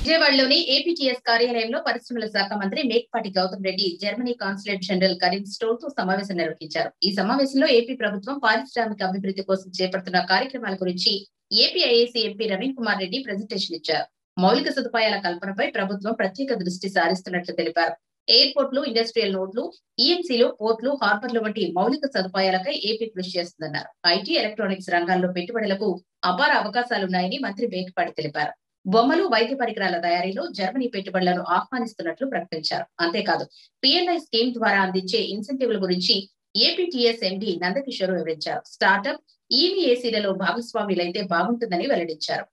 విజయవాడలోని ఏపీటీఎస్ కార్యాలయంలో పరిశ్రమల శాఖ మంత్రి Mekapati Goutham Reddy Germany consulate general Karin Stoltz తో సమావేశం నిర్వహించారు ఈ సమావేశంలో ఏపీ ప్రభుత్వం పారిశ్రామిక అభివృద్ధి కోసం చేపడుతున్న కార్యక్రమాల గురించి AP IAC MP Raveen Kumar Reddy presentation ఇచ్చారు మౌలిక సదుపాయాల కల్పనపై ప్రభుత్వం ప్రత్యేక దృష్టి సారిస్తున్నట్లు తెలిపారు ఎయిర్పోర్ట్లు ఇండస్ట్రియల్ నోడ్లు ఈఎంసీలు పోర్ట్లు హార్బర్లు వంటి మౌలిక సదుపాయాలకై ఏపీ కృషి చేస్తుందన్నారు ఐటీ ఎలక్ట్రానిక్స్ రంగాల్లో పెట్టుబడులకు అపార అవకాశాలున్నాయని మంత్రి మేకపాటి తెలిపారు బొమ్మలు వైద్య పరికరాల తయారీలో జర్మనీ పెట్టుబడులను ఆహ్వానిస్తున్నట్లు ప్రకటించారు అంతేకాదు పిఎల్ఐ స్కీమ్ ద్వారా అందించే ఇన్సెంటివ్ల గురించి ఏపీటీఎస్ ఎండి నందకిషోర్ వివరించారు స్టార్టప్ ఈవీఏసీలలో భాగస్వాములైతే బాగుంటుందని వెల్లడించారు